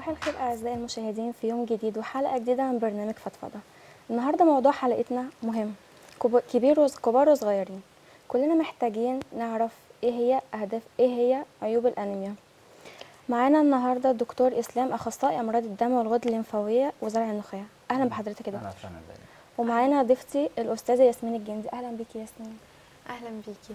صباح الخير أعزائي المشاهدين في يوم جديد وحلقة جديدة من برنامج فضفضة النهاردة موضوع حلقتنا مهم كب- كبير وص- كبار وصغيرين كلنا محتاجين نعرف ايه هي أهداف ايه هي عيوب الأنيميا معانا النهاردة الدكتور إسلام أخصائي أمراض الدم والغدة الليمفاوية وزرع النخاع أهلا بحضرتك يا دكتور اهلا وسهلا بيك ومعانا ضيفتي الأستاذة ياسمين الجندي أهلا بيكي يا ياسمين اهلا بيكي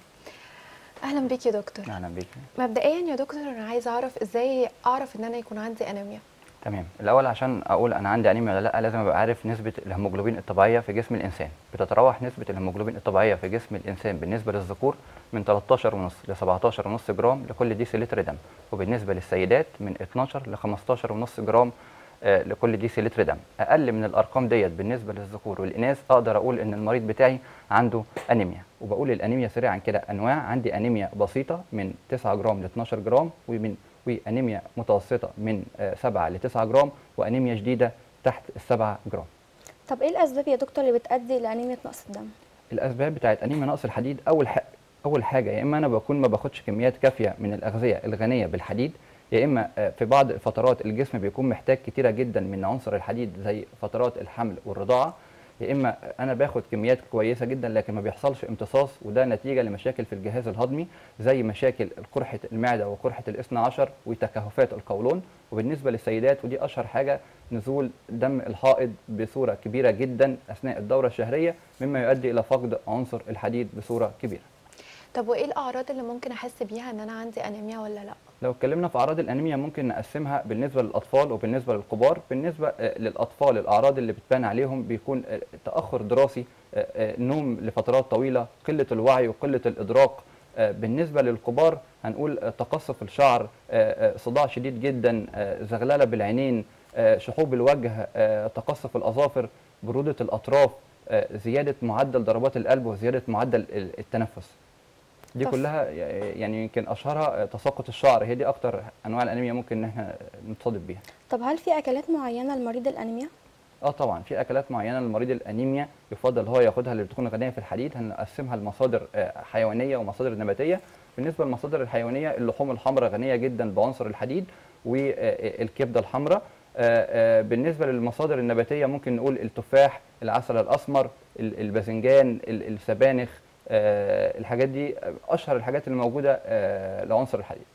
اهلا بيكي يا دكتور اهلا بيك مبدئيا يا دكتور انا عايزه اعرف ازاي اعرف ان انا يكون عندي انيميا تمام الاول عشان اقول انا عندي انيميا ولا لا لازم ابقى عارف نسبه الهيموجلوبين الطبيعيه في جسم الانسان بتتراوح نسبه الهيموجلوبين الطبيعيه في جسم الانسان بالنسبه للذكور من 13 ونص ل 17 ونص جرام لكل ديسيلتر دم وبالنسبه للسيدات من 12 ل 15 ونص جرام آه، لكل ديسيلتر دم اقل من الارقام ديت بالنسبه للذكور والاناث اقدر اقول ان المريض بتاعي عنده انيميا وبقول الانيميا سريعا كده انواع عندي انيميا بسيطه من 9 جرام ل 12 جرام ومن وانيميا متوسطه من آه، 7 ل 9 جرام وانيميا شديده تحت ال 7 جرام طب ايه الأسباب يا دكتور اللي بتؤدي لأنيميا نقص الدم الاسباب بتاعت انيميا نقص الحديد اول حاجه اول حاجه يا اما انا بكون ما باخدش كميات كافيه من الاغذيه الغنيه بالحديد يا اما آه، في بعض الفترات الجسم بيكون محتاج كتيره جدا من عنصر الحديد زي فترات الحمل والرضاعه يا اما انا باخد كميات كويسه جدا لكن ما بيحصلش امتصاص وده نتيجه لمشاكل في الجهاز الهضمي زي مشاكل قرحه المعده وقرحه الاثنى عشر وتكهفات القولون وبالنسبه للسيدات ودي اشهر حاجه نزول دم الحائض بصوره كبيره جدا اثناء الدوره الشهريه مما يؤدي الى فقد عنصر الحديد بصوره كبيره طب وايه الاعراض اللي ممكن احس بيها ان انا عندي انيميا ولا لا لو اتكلمنا في اعراض الانيميا ممكن نقسمها بالنسبه للاطفال وبالنسبه للكبار بالنسبه آه، للاطفال الاعراض اللي بتبان عليهم بيكون آه، تاخر دراسي آه، آه، نوم لفترات طويله قله الوعي وقله الادراك آه، بالنسبه للكبار هنقول آه، تقصف الشعر آه، آه، صداع شديد جدا آه، زغلله بالعينين آه، شحوب الوجه آه، تقصف الاظافر بروده الاطراف آه، زياده معدل ضربات القلب وزياده معدل ال- التنفس دي طف. كلها يعني يمكن اشهرها تساقط الشعر هي دي اكتر انواع الانيميا ممكن ان احنا نتصادف بيها طب هل في أكلات معينة لمريض الأنيميا؟ اه طبعا في اكلات معينه للمريض الانيميا يفضل هو ياخدها اللي بتكون غنيه في الحديد هنقسمها لمصادر آه، حيوانيه ومصادر نباتيه بالنسبه للمصادر الحيوانيه اللحوم الحمراء غنيه جدا بعنصر الحديد والكبده الحمراء آه، آه، بالنسبه للمصادر النباتيه ممكن نقول التفاح العسل الاسمر ال- الباذنجان ال- السبانخ آه، الحاجات دي اشهر الحاجات اللي موجوده آه، لعنصر الحديد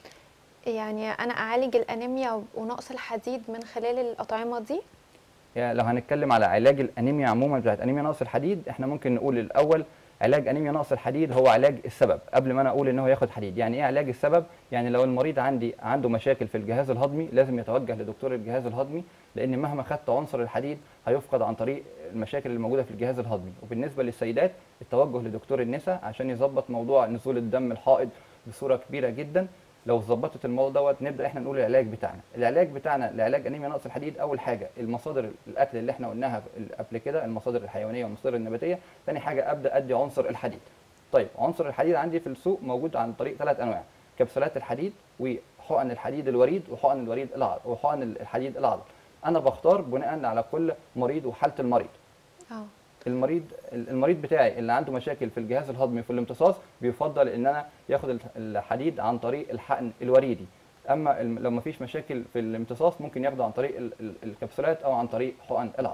يعني انا اعالج الانيميا ونقص الحديد من خلال الاطعمه دي يعني لو هنتكلم على علاج الانيميا عموما بتاعت انيميا نقص الحديد احنا ممكن نقول الاول علاج انيميا نقص الحديد هو علاج السبب قبل ما انا اقول ان هو ياخد حديد يعني ايه علاج السبب يعني لو المريض عندي عنده مشاكل في الجهاز الهضمي لازم يتوجه لدكتور الجهاز الهضمي لان مهما خدت عنصر الحديد هيفقد عن طريق المشاكل اللي موجوده في الجهاز الهضمي وبالنسبه للسيدات التوجه لدكتور النساء عشان يظبط موضوع نزول الدم الحائض بصوره كبيره جدا لو ظبطت الموضوع دوت نبدا احنا نقول العلاج بتاعنا العلاج بتاعنا لعلاج انيميا نقص الحديد اول حاجه المصادر الاكل اللي احنا قلناها قبل كده المصادر الحيوانيه والمصادر النباتيه ثاني حاجه ابدا ادي عنصر الحديد طيب عنصر الحديد عندي في السوق موجود عن طريق ثلاث انواع كبسولات الحديد وحقن الحديد الوريد وحقن الوريد العضل وحقن الحديد العضل انا بختار بناء على كل مريض وحاله المريض اه المريض المريض بتاعي اللي عنده مشاكل في الجهاز الهضمي في الامتصاص بيفضل ان انا ياخد الح- الحديد عن طريق الحقن الوريدي اما الم- لو ما فيش مشاكل في الامتصاص ممكن ياخده عن طريق ال- ال- الكبسولات او عن طريق حقن العضل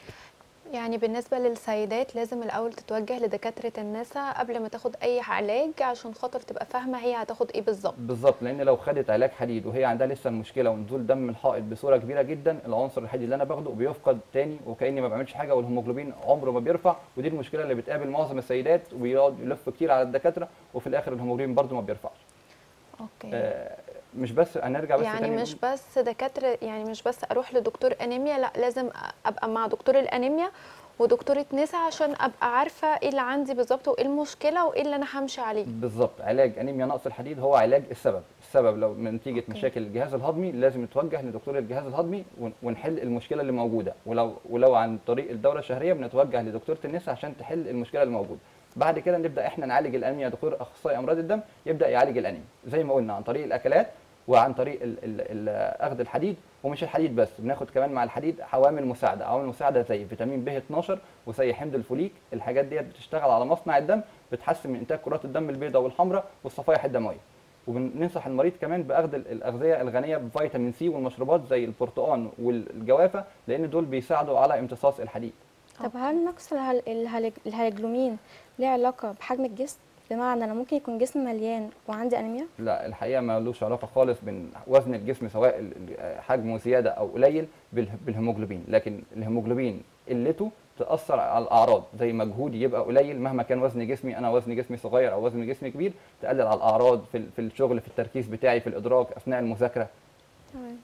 يعني بالنسبه للسيدات لازم الاول تتوجه لدكاتره النساء قبل ما تاخد اي علاج عشان خاطر تبقى فاهمه هي هتاخد ايه بالظبط بالظبط لان لو خدت علاج حديد وهي عندها لسه المشكله ونزول دم الحائط بصوره كبيره جدا العنصر الحديد اللي انا باخده بيفقد تاني وكاني ما بعملش حاجه والهيموجلوبين عمره ما بيرفع ودي المشكله اللي بتقابل معظم السيدات وبيقعد يلف كتير على الدكاتره وفي الاخر الهيموجلوبين برده ما بيرفعش اوكي آه مش بس هنرجع بس يعني تاني مش نقول- بس دكاتره يعني مش بس اروح لدكتور انيميا لا لازم ابقى مع دكتور الانيميا ودكتوره نساء عشان ابقى عارفه ايه اللي عندي بالظبط وايه المشكله وايه اللي انا همشي عليه بالظبط علاج انيميا نقص الحديد هو علاج السبب السبب لو من نتيجه أوكي. مشاكل الجهاز الهضمي لازم نتوجه لدكتور الجهاز الهضمي ون- ونحل المشكله اللي موجوده ولو ولو عن طريق الدوره الشهريه بنتوجه لدكتوره النساء عشان تحل المشكله اللي موجوده بعد كده نبدا احنا نعالج الانيميا دكتور اخصائي امراض الدم يبدا يعالج الانيميا زي ما قلنا عن طريق الاكلات وعن طريق ال- ال- ال- اخذ الحديد ومش الحديد بس بناخد كمان مع الحديد عوامل مساعده عوامل مساعده زي فيتامين ب 12 وزي حمض الفوليك الحاجات ديت بتشتغل على مصنع الدم بتحسن من انتاج كرات الدم البيضاء والحمراء والصفائح الدمويه وبننصح المريض كمان باخذ ال- الاغذيه الغنيه بفيتامين سي والمشروبات زي البرتقال والجوافه لان دول بيساعدوا على امتصاص الحديد طب هل نقص الهل... الهل... الهيموجلوبين ليه علاقة بحجم الجسم بمعنى انا ممكن يكون جسمي مليان وعندي انيميا لا الحقيقه ما لوش علاقه خالص بين وزن الجسم سواء ال- ال- حجمه زياده او قليل باله- بالهيموجلوبين لكن الهيموجلوبين قلته تاثر على الاعراض زي مجهودي يبقى قليل مهما كان وزن جسمي انا وزن جسمي صغير او وزن جسمي كبير تقلل على الاعراض في ال- في الشغل في التركيز بتاعي في الادراك اثناء المذاكره تمام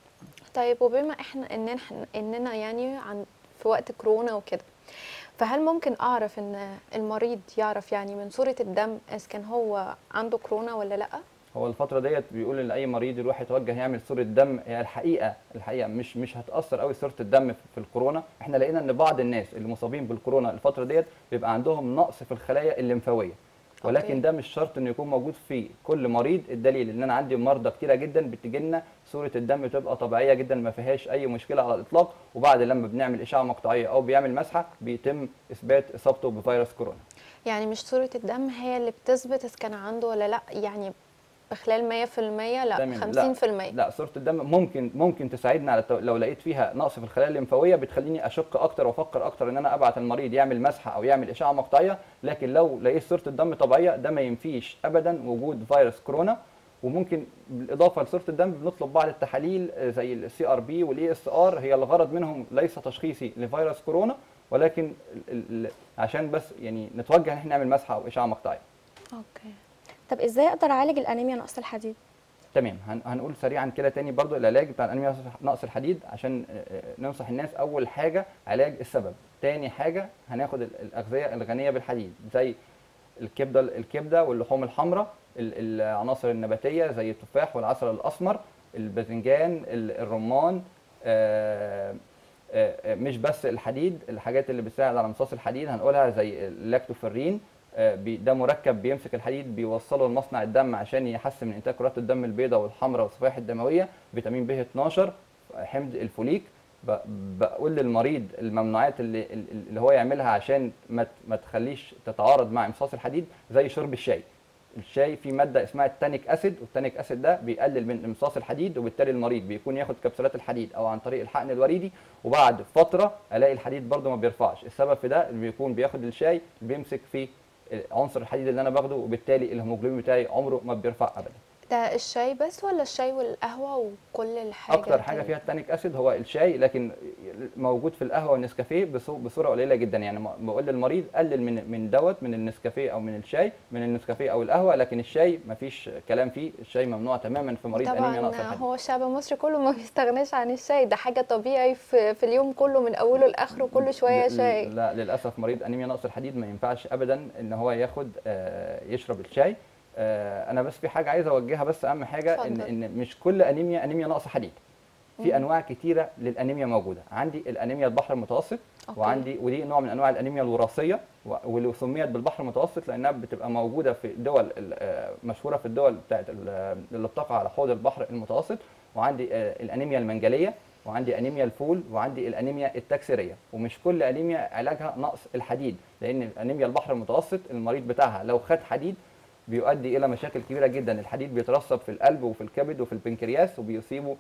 طيب وبما احنا ان احنا اننا يعني عن في وقت كورونا وكده فهل ممكن اعرف ان المريض يعرف يعني من صورة الدم اذا كان هو عنده كورونا ولا لا هو الفترة ديت بيقول ان اي مريض يروح يتوجه يعمل صورة دم هي الحقيقة الحقيقة مش مش هتأثر قوي صورة الدم في الكورونا، احنا لقينا ان بعض الناس اللي مصابين بالكورونا الفترة ديت بيبقى عندهم نقص في الخلايا الليمفاوية. ولكن أوكي. ده مش شرط انه يكون موجود في كل مريض الدليل ان انا عندي مرضى كتيره جدا بتجي لنا صوره الدم بتبقى طبيعيه جدا ما فيهاش اي مشكله على الاطلاق وبعد لما بنعمل اشعه مقطعيه او بيعمل مسحه بيتم اثبات اصابته بفيروس كورونا يعني مش صورة الدم هي اللي بتثبت اذا كان عنده ولا لا يعني بخلال 100% لا تمام. 50% لا صوره الدم ممكن ممكن تساعدنا على التو... لو لقيت فيها نقص في الخلايا الليمفاويه بتخليني اشك اكتر وافكر اكتر ان انا ابعت المريض يعمل مسحه او يعمل اشعه مقطعيه لكن لو لقيت صوره الدم طبيعيه ده ما ينفيش ابدا وجود فيروس كورونا وممكن بالاضافه لصوره الدم بنطلب بعض التحاليل آه، زي السي ار بي والاي اس ار هي الغرض منهم ليس تشخيصي لفيروس كورونا ولكن ال... ال... عشان بس يعني نتوجه ان احنا نعمل مسحه او اشعه مقطعيه اوكي طب ازاي اقدر اعالج الانيميا نقص الحديد تمام هن- هنقول سريعا كده تاني برضو العلاج بتاع الانيميا نقص الحديد عشان آه، آه، ننصح الناس اول حاجه علاج السبب تاني حاجه هناخد ال- الاغذيه الغنيه بالحديد زي الكبده الكبده واللحوم الحمراء ال- العناصر النباتيه زي التفاح والعسل الاسمر الباذنجان ال- الرمان آه، آه، آه، مش بس الحديد الحاجات اللي بتساعد على امتصاص الحديد هنقولها زي اللاكتوفيرين آه، بي- ده مركب بيمسك الحديد بيوصله لمصنع الدم عشان يحسن من انتاج كرات الدم البيضاء والحمراء والصفائح الدمويه فيتامين ب 12 حمض الفوليك ب- بقول للمريض الممنوعات اللي اللي هو يعملها عشان ما ت- ما تخليش تتعارض مع امتصاص الحديد زي شرب الشاي الشاي فيه ماده اسمها التانيك اسيد والتانيك اسيد ده بيقلل من امتصاص الحديد وبالتالي المريض بيكون ياخد كبسولات الحديد او عن طريق الحقن الوريدي وبعد فتره الاقي الحديد برده ما بيرفعش السبب في ده اللي بيكون بياخد الشاي اللي بيمسك فيه عنصر الحديد اللي انا باخده وبالتالي الهيموجلوبين بتاعي عمره ما بيرفع ابدا ده الشاي بس ولا الشاي والقهوة وكل الحاجة اكتر حاجه التانية؟ فيها التانيك اسيد هو الشاي لكن موجود في القهوه والنسكافيه بصو- بصوره قليله جدا يعني ما- بقول للمريض قلل من من دوت من النسكافيه او من الشاي من النسكافيه او القهوه لكن الشاي ما فيش كلام فيه الشاي ممنوع تماما في مريض انيميا نقص طبعا الحديد هو الشعب المصري كله ما بيستغناش عن الشاي ده حاجة طبيعي في, في اليوم كله من اوله لاخره كل شوية ل- شاي لا للاسف مريض انيميا نقص الحديد ما ينفعش ابدا ان هو ياخد آه، يشرب الشاي آه، انا بس في حاجه عايز اوجهها بس اهم حاجه ان اتفضل. ان مش كل انيميا انيميا نقص حديد في مم. انواع كتيره للانيميا موجوده عندي الانيميا البحر المتوسط أوكي. وعندي ودي نوع من انواع الانيميا الوراثيه و- واللي سميت بالبحر المتوسط لانها بتبقى موجوده في دول ال- آه، مشهوره في الدول بتاعت ال- اللي بتقع على حوض البحر المتوسط وعندي آه، الانيميا المنجليه وعندي انيميا الفول وعندي الانيميا التكسيريه ومش كل انيميا علاجها نقص الحديد لان الانيميا البحر المتوسط المريض بتاعها لو خد حديد بيؤدي الى مشاكل كبيره جدا الحديد بيترسب في القلب وفي الكبد وفي البنكرياس وبيصيبه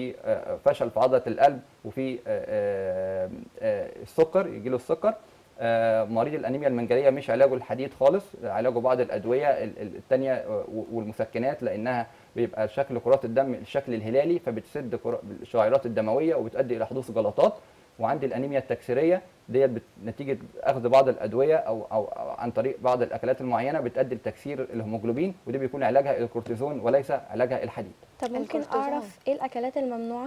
بفشل في عضله القلب وفي آه، آه، آه، السكر يجي له السكر آه، مريض الانيميا المنجليه مش علاجه الحديد خالص علاجه بعض الادويه ال- ال- التانية آه، والمسكنات لانها بيبقى شكل كرات الدم الشكل الهلالي فبتسد كرا- الشعيرات الدمويه وبتؤدي الى حدوث جلطات وعندي الانيميا التكسيريه ديت بت- نتيجه اخذ بعض الادويه او او أو عن طريق بعض الاكلات المعينه بتؤدي لتكسير الهيموجلوبين ودي بيكون علاجها الكورتيزون وليس علاجها الحديد طب ممكن الكورتيزون. اعرف ايه الاكلات الممنوعه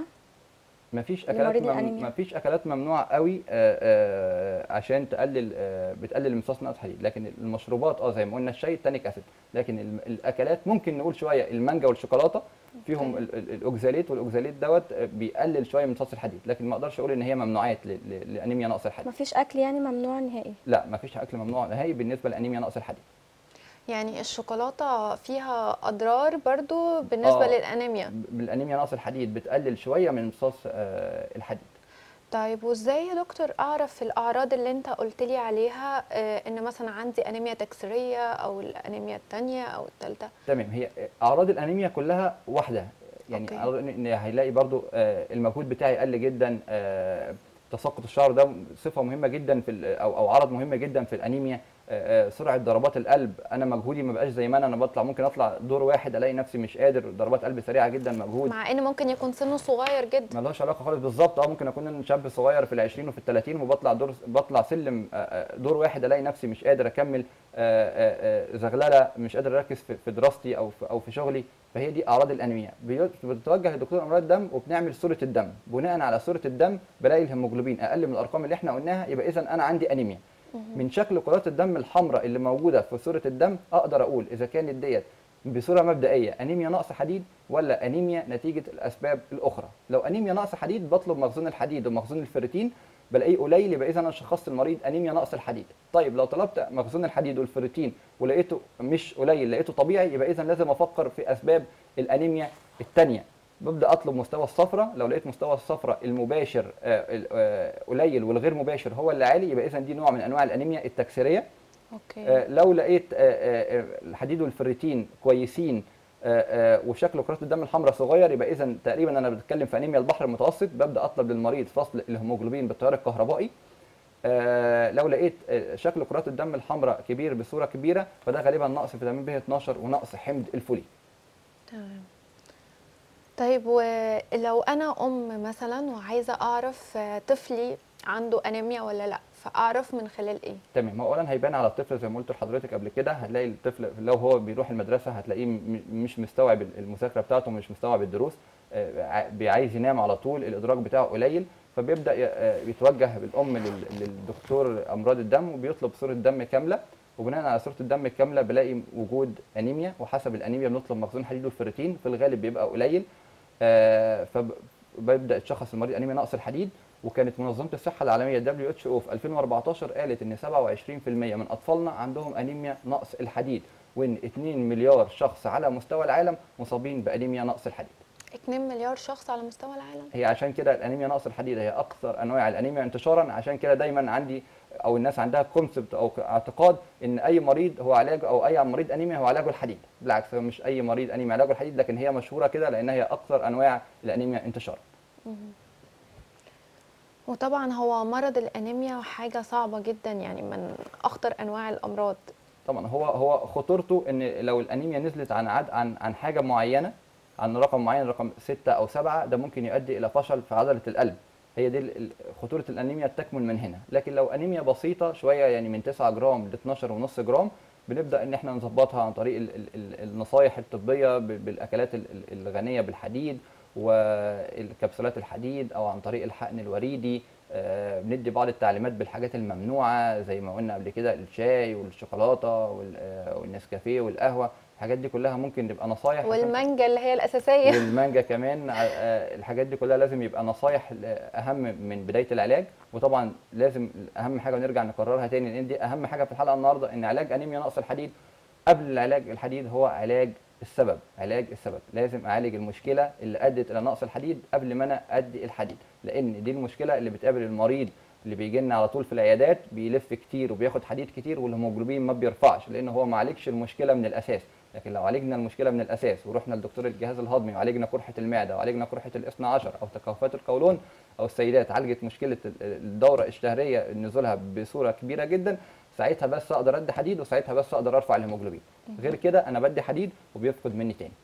مفيش لمريض اكلات مم... الأنيميا. مفيش اكلات ممنوعه قوي آه، آه، عشان تقلل آه، بتقلل امتصاص نقص حديد لكن المشروبات اه زي ما قلنا الشاي التانيك اسيد لكن الم- الاكلات ممكن نقول شويه المانجا والشوكولاته فيهم أوكي. ال- ال- الاوكزاليت والاوكزاليت دوت آه، بيقلل شويه من امتصاص الحديد لكن ما اقدرش اقول ان هي ممنوعات ل- ل- لانيميا نقص الحديد مفيش اكل يعني ممنوع نهائي لا مفيش اكل ممنوع نهائي بالنسبه لانيميا نقص الحديد يعني الشوكولاتة فيها اضرار برضو بالنسبة آه. للانيميا ب- بالانيميا نقص الحديد بتقلل شويه من امتصاص آه، الحديد طيب وازاي يا دكتور اعرف الاعراض اللي انت قلت لي عليها آه، ان مثلا عندي انيميا تكسيريه او الانيميا الثانيه او الثالثه تمام هي اعراض الانيميا كلها واحده يعني أوكي. أعراض ان إن هيلاقي برضو آه، المجهود بتاعي قل جدا آه، تساقط الشعر ده صفه مهمه جدا في ال- او او عرض مهم جدا في الانيميا آه، آه، سرعه ضربات القلب انا مجهودي ما بقاش زي ما انا انا بطلع ممكن اطلع دور واحد الاقي نفسي مش قادر ضربات قلب سريعه جدا مجهود مع ان ممكن يكون سنه صغير جدا ملهاش علاقه خالص بالظبط اه ممكن اكون انا شاب صغير في العشرين وفي الثلاثين وبطلع دور بطلع سلم آه، آه، دور واحد الاقي نفسي مش قادر اكمل آه، آه، آه، زغلله مش قادر اركز في في دراستي او في او في شغلي فهي دي اعراض الانيميا بي- بتتوجه لدكتور امراض الدم وبنعمل صوره الدم بناء على صوره الدم بلاقي الهيموجلوبين اقل من الارقام اللي احنا قلناها يبقى اذا انا عندي انيميا من شكل كرات الدم الحمراء اللي موجوده في صوره الدم اقدر اقول اذا كانت ديت بصوره مبدئيه انيميا نقص حديد ولا انيميا نتيجه الاسباب الاخرى لو انيميا نقص حديد بطلب مخزون الحديد ومخزون الفيريتين بلاقيه قليل يبقى اذا انا شخصت المريض انيميا نقص الحديد طيب لو طلبت مخزون الحديد والفيريتين ولقيته مش قليل لقيته طبيعي يبقى اذا لازم افكر في اسباب الانيميا الثانيه ببدا اطلب مستوى الصفرة لو لقيت مستوى الصفرة المباشر آه، ال- آه، قليل والغير مباشر هو اللي عالي يبقى اذا دي نوع من انواع الانيميا التكسيريه اوكي آه، لو لقيت آه، آه، آه، الحديد والفريتين كويسين آه، آه، وشكل كرات الدم الحمراء صغير يبقى اذا تقريبا انا بتكلم في انيميا البحر المتوسط ببدا اطلب للمريض فصل الهيموجلوبين بالتيار الكهربائي آه، لو لقيت آه، شكل كرات الدم الحمراء كبير بصوره كبيره فده غالبا نقص فيتامين ب 12 ونقص حمض الفوليك تمام طيب ولو انا ام مثلا وعايزه اعرف آه، طفلي عنده انيميا ولا لا فاعرف من خلال ايه تمام هو اولا هيبان على الطفل زي ما قلت لحضرتك قبل كده هتلاقي الطفل لو هو بيروح المدرسه هتلاقيه م- مش مستوعب المذاكره بتاعته مش مستوعب الدروس آه، ع- بي- عايز ينام على طول الادراك بتاعه قليل فبيبدا ي- آه، يتوجه بالام لل- للدكتور امراض الدم وبيطلب صوره دم كامله وبناء على صوره الدم الكامله بلاقي وجود انيميا وحسب الانيميا بنطلب مخزون حديد والفيريتين في الغالب بيبقى قليل آه، فبيبدا يتشخص المريض انيميا نقص الحديد وكانت منظمه الصحه العالميه دبليو اتش او في 2014 قالت ان 27% من اطفالنا عندهم انيميا نقص الحديد وان 2 مليار شخص على مستوى العالم مصابين بانيميا نقص الحديد 2 مليار شخص على مستوى العالم هي عشان كده الانيميا نقص الحديد هي اكثر انواع الانيميا انتشارا عشان كده دايما عندي او الناس عندها كونسبت او اعتقاد ان اي مريض هو علاجه او اي مريض انيميا هو علاجه الحديد بالعكس هو مش اي مريض انيميا علاجه الحديد لكن هي مشهوره كده لان هي اكثر انواع الانيميا انتشارا وطبعا هو مرض الانيميا حاجه صعبه جدا يعني من اخطر انواع الامراض طبعا هو هو خطورته ان لو الانيميا نزلت عن عد عن عن حاجه معينه عن رقم معين رقم ستة او سبعة ده ممكن يؤدي الى فشل في عضله القلب هي دي ال- ال- خطوره الانيميا تكمن من هنا لكن لو انيميا بسيطه شويه يعني من 9 جرام ل 12 ونص جرام بنبدا ان احنا نظبطها عن طريق ال- ال- ال- النصايح الطبيه ب- بالاكلات ال- ال- الغنيه بالحديد والكبسولات الحديد او عن طريق الحقن الوريدي آه، بندي بعض التعليمات بالحاجات الممنوعه زي ما قلنا قبل كده الشاي والشوكولاته وال- آه، والنسكافيه والقهوه الحاجات دي كلها ممكن تبقى نصايح عشان- والمانجا اللي هي الاساسيه والمانجا كمان ع- آه، الحاجات دي كلها لازم يبقى نصايح ل- اهم من بدايه العلاج وطبعا لازم اهم حاجه ونرجع نكررها تاني لان دي اهم حاجه في الحلقه النهارده ان علاج انيميا نقص الحديد قبل العلاج الحديد هو علاج السبب علاج السبب لازم اعالج المشكله اللي ادت الى نقص الحديد قبل ما انا ادي الحديد لان دي المشكله اللي بتقابل المريض اللي بيجي لنا على طول في العيادات بيلف كتير وبياخد حديد كتير والهيموجلوبين ما بيرفعش لان هو ما عالجش المشكله من الاساس لكن لو عالجنا المشكله من الاساس ورحنا لدكتور الجهاز الهضمي وعالجنا قرحه المعده وعالجنا قرحه الاثنى عشر او تكهفات القولون او السيدات عالجت مشكله ال- الدوره الشهريه نزولها بصوره كبيره جدا ساعتها بس اقدر ادي حديد وساعتها بس اقدر ارفع الهيموجلوبين غير كده انا بدي حديد وبيفقد مني تاني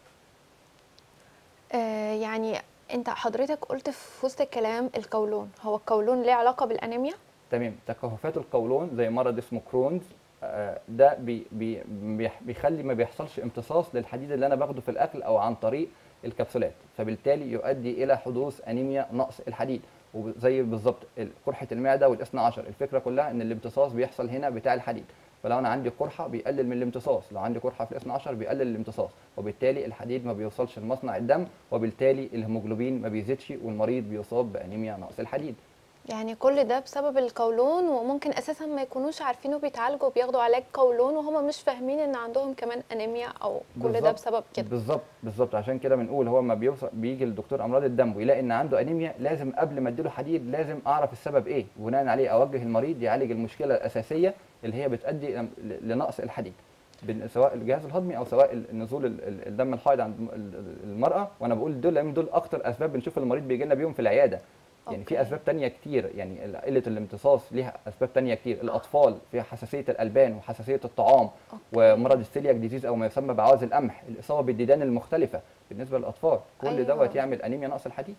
آه يعني انت حضرتك قلت في وسط الكلام القولون هو القولون ليه علاقه بالانيميا تمام تكهفات القولون زي مرض اسمه كرونز آه، ده بي بي بيح- بيخلي ما بيحصلش امتصاص للحديد اللي انا باخده في الاكل او عن طريق الكبسولات فبالتالي يؤدي الى حدوث انيميا نقص الحديد وزي بالظبط ال- قرحه المعده والاثنى عشر الفكره كلها ان الامتصاص بيحصل هنا بتاع الحديد فلو انا عندي قرحه بيقلل من الامتصاص لو عندي قرحه في الاثنى عشر بيقلل الامتصاص وبالتالي الحديد ما بيوصلش لمصنع الدم وبالتالي الهيموجلوبين ما بيزيدش والمريض بيصاب بانيميا نقص الحديد يعني كل ده بسبب القولون وممكن اساسا ما يكونوش عارفينه بيتعالجوا وبياخدوا علاج قولون وهم مش فاهمين ان عندهم كمان انيميا او كل ده بالظبط. بسبب كده بالظبط بالظبط عشان كده بنقول هو ما بيوصل بيجي لدكتور امراض الدم ويلاقي ان عنده انيميا لازم قبل ما اديله حديد لازم اعرف السبب ايه وبناء عليه اوجه المريض يعالج المشكله الاساسيه اللي هي بتؤدي ل- لنقص الحديد بن- سواء الجهاز الهضمي او سواء ال- نزول ال- ال- الدم الحائض عند ال- ال- المراه وانا بقول دول لان دول اكتر اسباب بنشوف المريض بيجي لنا بيهم في العياده يعني في أوكي. اسباب تانية كتير يعني ال- قله الامتصاص ليها اسباب تانية كتير الاطفال فيها حساسيه الالبان وحساسيه الطعام ومرض السيلياك ديزيز او ما يسمى بعوز القمح الاصابه بالديدان المختلفه بالنسبه للاطفال كل أيوة. دوت يعمل انيميا نقص الحديد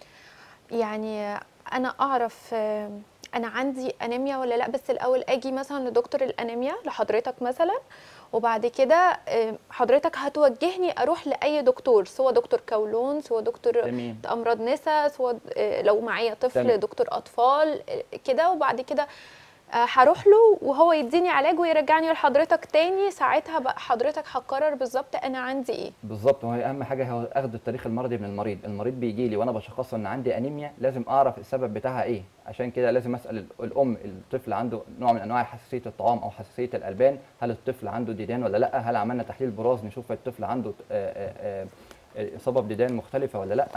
يعني انا اعرف آه، انا عندي انيميا ولا لا بس الاول اجي مثلا لدكتور الانيميا لحضرتك مثلا وبعد كده آه، حضرتك هتوجهني اروح لاي دكتور سواء دكتور قولون سواء دكتور تمام امراض نساء سواء آه، لو معايا طفل تمام. دكتور اطفال آه، كده وبعد كده آه، هروح له وهو يديني علاج ويرجعني لحضرتك تاني ساعتها بقى حضرتك هقرر بالظبط انا عندي ايه بالظبط وهي اهم حاجه هو اخذ التاريخ المرضي من المريض المريض بيجي لي وانا بشخصه ان عندي انيميا لازم اعرف السبب بتاعها ايه عشان كده لازم اسال ال- الام الطفل عنده نوع من انواع حساسيه الطعام او حساسيه الالبان هل الطفل عنده ديدان ولا لا هل عملنا تحليل براز نشوف الطفل عنده آه، آه، آه، اصابه بديدان مختلفه ولا لا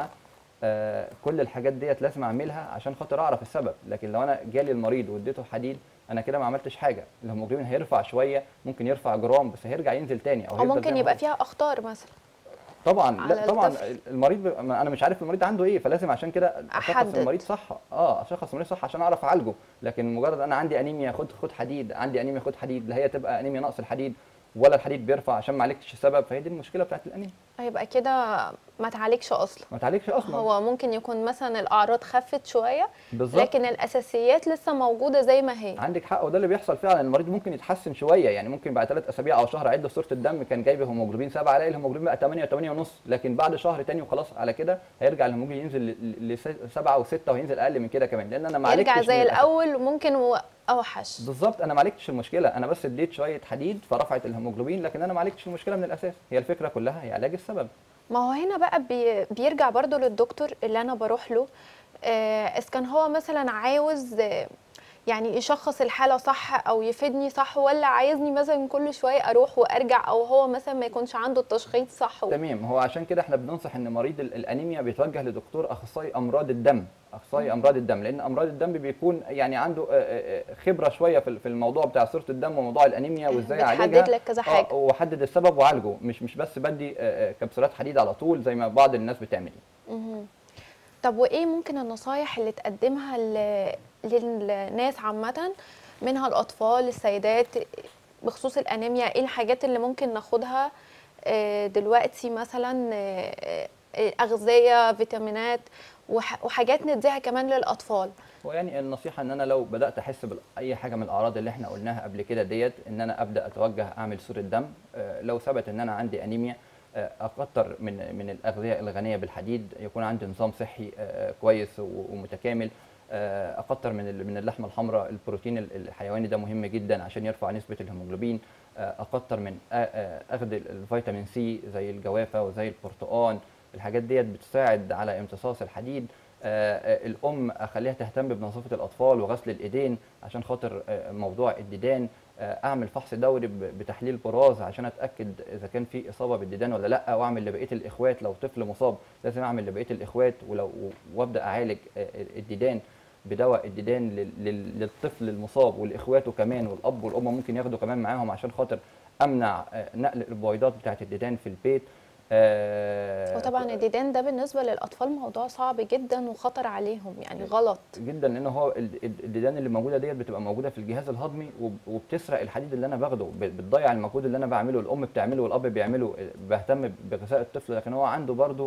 آه، كل الحاجات ديت لازم اعملها عشان خاطر اعرف السبب لكن لو انا جالي المريض واديته حديد انا كده ما عملتش حاجه الهيموجلوبين هيرفع شويه ممكن يرفع جرام بس هيرجع ينزل تاني او او هيفضل زي ممكن ما يبقى هو. فيها اخطار مثلا طبعا على لا طبعا الطفل. المريض ب... ما انا مش عارف المريض عنده ايه فلازم عشان كده اشخص أحدد. المريض صح اه اشخص المريض صح عشان اعرف اعالجه لكن مجرد انا عندي انيميا خد خد حديد عندي انيميا خد حديد لا هي تبقى انيميا نقص الحديد ولا الحديد بيرفع عشان ما عالجتش السبب فهي دي المشكله بتاعت الانيميا هيبقى كده ما تعالجش اصلا ما تعالجش اصلا هو ممكن يكون مثلا الاعراض خفت شويه بالظبط لكن الاساسيات لسه موجوده زي ما هي عندك حق وده اللي بيحصل فعلا المريض ممكن يتحسن شويه يعني ممكن بعد ثلاث اسابيع او شهر اعد له صوره الدم كان جايب هيموجلوبين 7 الاقي الهيموجلوبين بقى 8 8 ونص لكن بعد شهر تاني وخلاص على كده هيرجع الهيموجلوبين ينزل ل 7 و6 وهينزل اقل من كده كمان لان انا ما يرجع عالجتش زي من الأساس. الاول وممكن و- اوحش بالظبط انا ما عالجتش المشكله انا بس اديت شويه حديد فرفعت الهيموجلوبين لكن انا ما عالجتش المشكله من الاساس هي الفكره كلها هي علاج السبب ما هو هنا بقى بي بيرجع برضو للدكتور اللي انا بروح له آه، اذا كان هو مثلا عاوز آه، يعني يشخص الحاله صح او يفيدني صح ولا عايزني مثلا كل شويه اروح وارجع او هو مثلا ما يكونش عنده التشخيص صح و- تمام هو عشان كده احنا بننصح ان مريض ال- الانيميا بيتوجه لدكتور اخصائي امراض الدم اخصائي امراض الدم لان امراض الدم بيكون يعني عنده آه، آه، آه، خبره شويه في ال- في الموضوع بتاع صوره الدم وموضوع الانيميا وازاي اعالجها بتحدد لك كذا آه، حاجه واحدد السبب وعالجه مش مش بس بدي آه، آه، كبسولات حديد على طول زي ما بعض الناس بتعمل مهم. طب وايه ممكن النصايح اللي تقدمها ل- للناس عامه منها الاطفال السيدات بخصوص الانيميا ايه الحاجات اللي ممكن ناخدها آه، دلوقتي مثلا آه، آه، اغذيه فيتامينات وح- وحاجات نديها كمان للاطفال ويعني النصيحه ان انا لو بدات احس باي حاجه من الاعراض اللي احنا قلناها قبل كده ديت ان انا ابدا اتوجه اعمل صوره دم آه، لو ثبت ان انا عندي انيميا آه، اكتر من من الاغذيه الغنيه بالحديد يكون عندي نظام صحي آه، كويس و- ومتكامل آه، اكتر من ال- من اللحمه الحمراء البروتين ال- الحيواني ده مهم جدا عشان يرفع نسبه الهيموجلوبين آه، اكتر من آه، آه، اخذ ال- الفيتامين سي زي الجوافه وزي البرتقال الحاجات ديت بتساعد على امتصاص الحديد آه، آه، الام اخليها تهتم بنظافه الاطفال وغسل الايدين عشان خاطر آه، موضوع الديدان آه، اعمل فحص دوري ب- بتحليل براز عشان اتاكد اذا كان في اصابه بالديدان ولا لا واعمل لبقيه الاخوات لو طفل مصاب لازم اعمل لبقيه الاخوات ولو وابدا اعالج آه، الديدان بدواء الديدان لل- لل- للطفل المصاب والاخواته كمان والاب والام ممكن ياخدوا كمان معاهم عشان خاطر امنع آه، نقل البويضات بتاعت الديدان في البيت آه، وطبعا الديدان ده بالنسبه للاطفال موضوع صعب جدا وخطر عليهم يعني غلط جدا لان هو ال- ال- الديدان اللي موجوده ديت بتبقى موجوده في الجهاز الهضمي وب- وبتسرق الحديد اللي انا باخده ب- بتضيع المجهود اللي انا بعمله الام بتعمله والاب بيعمله بهتم بغذاء الطفل لكن هو عنده برضه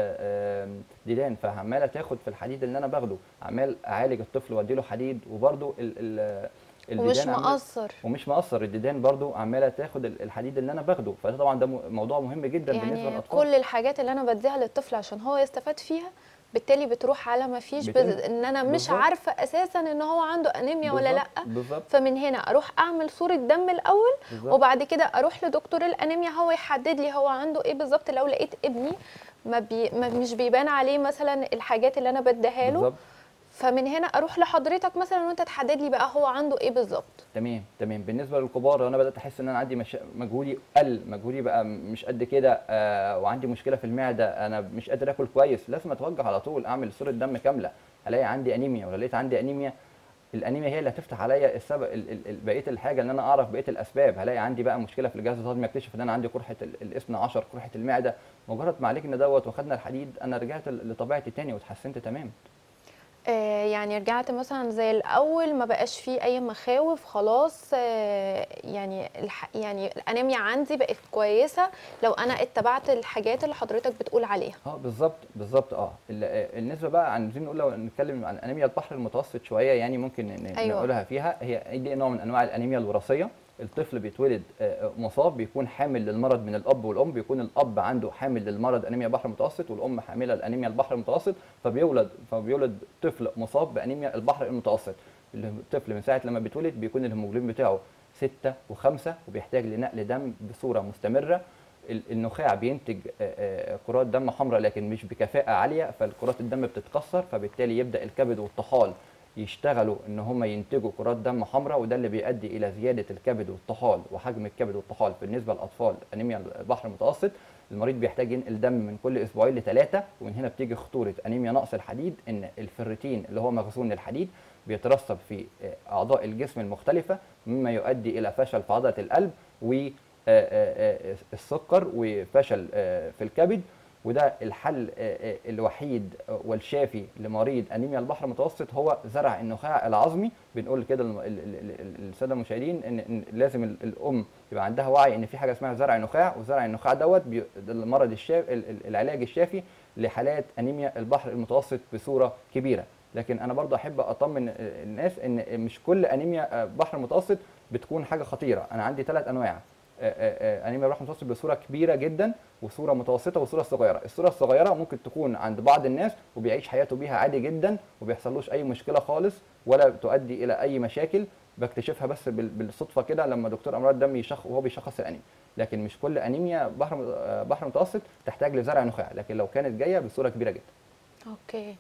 ديدان فعماله تاخد في الحديد اللي انا باخده عمال اعالج الطفل واديله حديد وبرضه ال- ال- ومش الديدان عمال- مقصر ومش مقصر الديدان برضو عماله تاخد ال- الحديد اللي انا باخده فده طبعا ده م- موضوع مهم جدا بالنسبه يعني للاطفال كل الحاجات اللي انا بديها للطفل عشان هو يستفاد فيها بالتالي بتروح على ما فيش بتن- بز... ان انا مش بالظبط. عارفه اساسا ان هو عنده انيميا ولا لا بالظبط- بالظبط فمن هنا اروح اعمل صوره دم الاول بالظبط وبعد كده اروح لدكتور الانيميا هو يحدد لي هو عنده ايه بالظبط لو لقيت ابني ما, بي... ما مش بيبان عليه مثلا الحاجات اللي انا بديها له بالظبط فمن هنا اروح لحضرتك مثلا وانت تحدد لي بقى هو عنده ايه بالظبط تمام تمام بالنسبه للكبار لو انا بدات احس ان انا عندي مش... مجهودي قل مجهودي بقى مش قد كده آه وعندي مشكله في المعده انا مش قادر اكل كويس لازم اتوجه على طول اعمل صوره دم كامله الاقي عندي انيميا ولا لقيت عندي انيميا الانيميا هي اللي هتفتح عليا السبب ال- ال- ال- بقيه الحاجه ان انا اعرف بقيه الاسباب هلاقي عندي بقى مشكله في الجهاز الهضمي اكتشف ان انا عندي قرحه ال- الاثنى عشر قرحه المعده مجرد ما عالجنا دوت وخدنا الحديد انا رجعت ل- لطبيعتي تاني واتحسنت تمام آه يعني رجعت مثلا زي الاول ما بقاش فيه اي مخاوف خلاص آه يعني الح... يعني الانيميا عندي بقت كويسه لو انا اتبعت الحاجات اللي حضرتك بتقول عليها اه بالظبط بالظبط اه ال- آه، النسبه بقى عايزين نقول لو نتكلم عن انيميا البحر المتوسط شويه يعني ممكن ن- أيوة. نقولها فيها هي دي نوع من انواع الانيميا الوراثيه الطفل بيتولد آه، مصاب بيكون حامل للمرض من الاب والام بيكون الاب عنده حامل للمرض انيميا البحر المتوسط والام حامله لانيميا البحر المتوسط فبيولد فبيولد طفل مصاب بانيميا البحر المتوسط الطفل من ساعه لما بيتولد بيكون الهيموجلوبين بتاعه 6 و5 وبيحتاج لنقل دم بصوره مستمره ال- النخاع بينتج آه، آه، كرات دم حمراء لكن مش بكفاءه عاليه فالكرات الدم بتتكسر فبالتالي يبدا الكبد والطحال يشتغلوا ان هم ينتجوا كرات دم حمراء وده اللي بيؤدي الى زياده الكبد والطحال وحجم الكبد والطحال بالنسبه للاطفال انيميا البحر المتوسط المريض بيحتاج ينقل دم من كل اسبوعين لثلاثه ومن هنا بتيجي خطوره انيميا نقص الحديد ان الفريتين اللي هو مخزون الحديد بيترسب في آه، اعضاء الجسم المختلفه مما يؤدي الى فشل في عضله القلب و آه، آه، آه، السكر وفشل آه، في الكبد وده الحل آه، آه، الوحيد والشافي لمريض انيميا البحر المتوسط هو زرع النخاع العظمي بنقول كده للم- ال- ال- ال- الساده المشاهدين ان إن لازم ال- الام يبقى عندها وعي ان في حاجه اسمها زرع نخاع وزرع النخاع دوت بي- ده المرض الشافي العلاج الشافي لحالات انيميا البحر المتوسط بصوره كبيره لكن انا برضه احب اطمن الناس ان مش كل انيميا بحر متوسط بتكون حاجه خطيره انا عندي ثلاث انواع آه، آه، آه، انيميا البحر المتوسط بصوره كبيره جدا وصوره متوسطه وصوره صغيره الصوره الصغيره ممكن تكون عند بعض الناس وبيعيش حياته بيها عادي جدا وبيحصلوش اي مشكله خالص ولا تؤدي الى اي مشاكل بكتشفها بس بال- بالصدفه كده لما دكتور امراض دم يشخ وهو بيشخص الانيميا لكن مش كل انيميا بحر آه، بحر متوسط تحتاج لزرع نخاع لكن لو كانت جايه بصوره كبيره جدا اوكي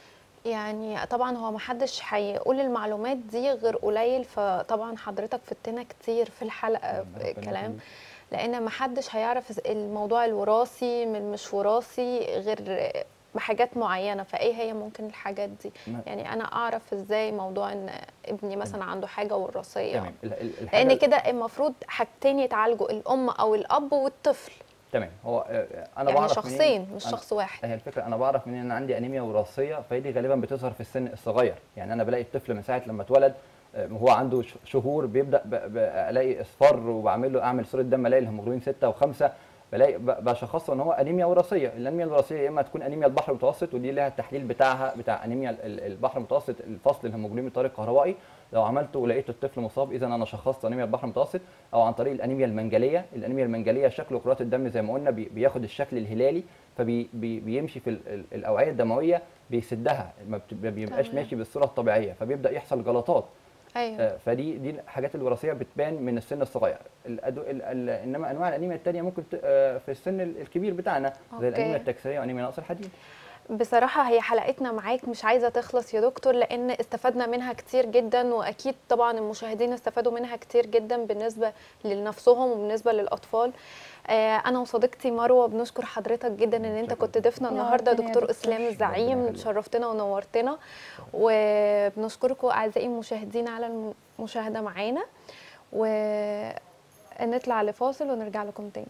يعني طبعا هو محدش هيقول المعلومات دي غير قليل فطبعا حضرتك فتنا كتير في الحلقه ربنا في الكلام يخليك. لان محدش هيعرف الموضوع الوراثي من مش وراثي غير بحاجات معينه فايه هي ممكن الحاجات دي ما- يعني انا اعرف ازاي موضوع ان ابني مثلا عنده حاجه وراثيه تمام ال- ال- الحاجة- لان كده المفروض حاجتين يتعالجوا الام او الاب والطفل تمام هو آه، انا يعني بعرف شخصين منين- مش أنا- شخص واحد هي الفكره انا بعرف منين ان انا عندي انيميا وراثيه فهي دي غالبا بتظهر في السن الصغير يعني انا بلاقي الطفل من ساعه لما اتولد آه، وهو عنده ش- شهور بيبدا ب- ب- الاقي اصفار وبعمل له اعمل صوره دم الاقي الهيموجلوبين 6 و5 بلاقي ب- بشخصه ان هو انيميا وراثيه الانيميا الوراثيه يا اما تكون انيميا البحر المتوسط ودي لها التحليل بتاعها بتاع انيميا ال- ال- البحر المتوسط الفصل الهيموجلوبين بالطريق الكهربائي لو عملته ولقيت الطفل مصاب اذا انا شخصت انيميا البحر المتوسط او عن طريق الانيميا المنجليه الانيميا المنجليه شكل كرات الدم زي ما قلنا بي- بياخد الشكل الهلالي فبيمشي في ال- ال- الاوعيه الدمويه بيسدها ما بت- ما بيبقاش تمام. ماشي بالصوره الطبيعيه فبيبدا يحصل جلطات ايوه آه، فدي دي الحاجات الوراثيه بتبان من السن الصغير الأدو... ال... ال... انما انواع الانيميا الثانيه ممكن ت... آه، في السن ال- الكبير بتاعنا زي أوكي. الانيميا التكسيريه وانيميا نقص الحديد بصراحة هي حلقتنا معاك مش عايزة تخلص يا دكتور لأن استفدنا منها كتير جدا وأكيد طبعا المشاهدين استفادوا منها كتير جدا بالنسبة لنفسهم وبالنسبة للأطفال آه، أنا وصديقتي مروة بنشكر حضرتك جدا إن أنت شكراً كنت ضيفنا نورتنا النهاردة يا دكتور دكتور. إسلام ربنا الزعيم يخليك. شرفتنا ونورتنا وبنشكركم أعزائي المشاهدين على المشاهدة معانا ونطلع لفاصل ونرجع لكم تاني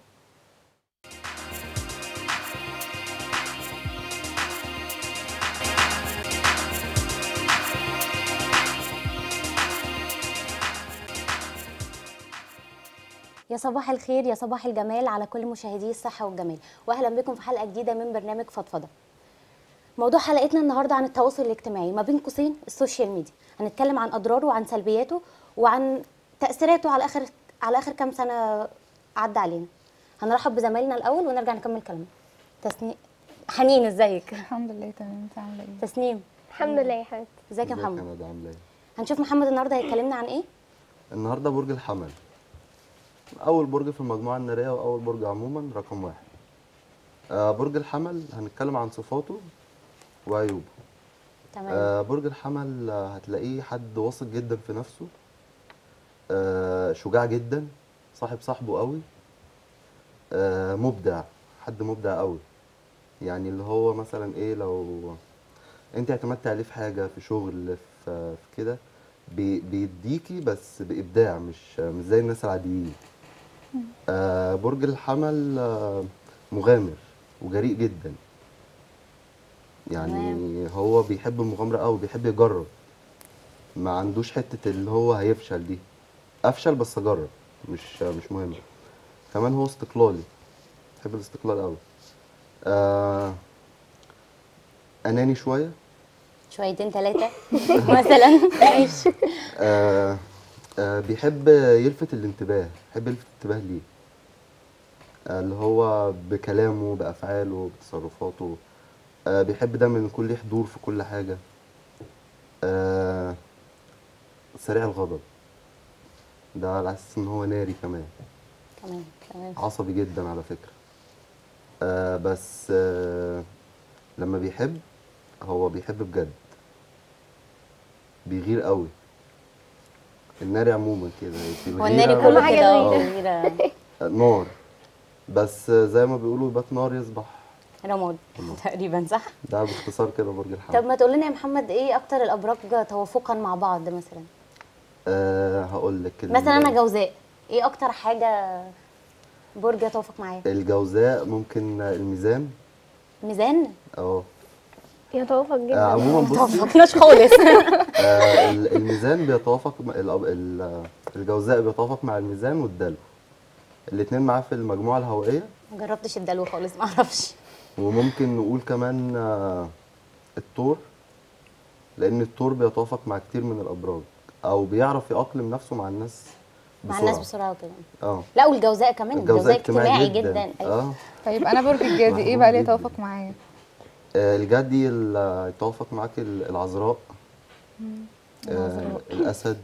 يا صباح الخير يا صباح الجمال على كل مشاهدي الصحة والجمال وأهلا بكم في حلقة جديدة من برنامج فضفضة موضوع حلقتنا النهاردة عن التواصل الاجتماعي ما بين قوسين السوشيال ميديا هنتكلم عن أضراره وعن سلبياته وعن تأثيراته على آخر على آخر كام سنة عدى علينا هنرحب بزمايلنا الأول ونرجع نكمل كلامنا تسنيم حنين ازيك الحمد لله تمام انت عامله ايه تسنيم الحمد لله يا حبيبتي ازيك يا ازيك يا محمد ندى عامله ايه؟ هنشوف محمد النهارده هيكلمنا عن ايه النهارده برج الحمل اول برج في المجموعه الناريه واول برج عموما رقم واحد آه برج الحمل هنتكلم عن صفاته وعيوبه تمام آه برج الحمل آه، هتلاقيه حد واثق جدا في نفسه آه شجاع جدا صاحب صاحبه قوي آه مبدع حد مبدع قوي يعني اللي هو مثلا ايه لو انت اعتمدت عليه في حاجه في شغل في, في كده بي- بيديكي بس بابداع مش مش زي الناس العاديين آه برج الحمل آه مغامر وجريء جدا يعني هو بيحب المغامرة قوي بيحب يجرب ما عندوش حتة اللي هو هيفشل دي افشل بس اجرب مش مش مهم كمان هو استقلالي بيحب الاستقلال قوي آه اناني شوية شويتين ثلاثه مثلا ماشي آه آه بيحب يلفت الانتباه بيحب يلفت الانتباه ليه آه اللي هو بكلامه بأفعاله بتصرفاته آه بيحب دايما يكون ليه حضور في كل حاجة آه سريع الغضب ده على أساس إن هو ناري كمان تمام تمام عصبي جدا على فكرة آه بس آه لما بيحب هو بيحب بجد بيغير قوي الناري عموما كده في هو الناري الغيرة كله حاجة كده اه غيرة. غيرة. نار بس زي ما بيقولوا بات نار يصبح رماد تقريبا صح ده باختصار كده برج طب الحمل ما تقول لنا يا محمد ايه اكتر الابراج توافقا مع بعض مثلا أه هقول لك كده مثلا انا جوزاء ايه اكتر حاجه برج يتوافق معايا الجوزاء ممكن الميزان ميزان اه يتوافق آه، جدا عموما ما بصي توافقناش خالص آه ال- الميزان بيتوافق مع الأب- ال- الجوزاء بيتوافق مع الميزان والدلو الاتنين معاه في المجموعة الهوائية ما جربتش الدلو خالص ما اعرفش وممكن نقول كمان آه الثور لأن الثور بيتوافق مع كتير من الأبراج أو بيعرف يأقلم نفسه مع الناس مع بسرعة الناس بسرعه وكده اه لا والجوزاء كمان الجوزاء اجتماعي جدا, أيوة. اه طيب انا برج الجدي ايه بقى اللي جداً. يتوافق معايا آه، الجدي ال- يتوافق معاك ال- العذراء آه الأسد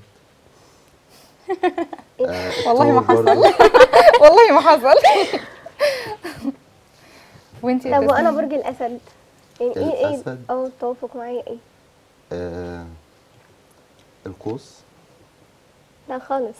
آه والله ما الثور حصل. برضه. والله ما حصل وانتي يا طب وانا تسنيم؟ برج الاسد يعني ايه ايه الأسد. اه التوافق معايا ايه آه القوس لا خالص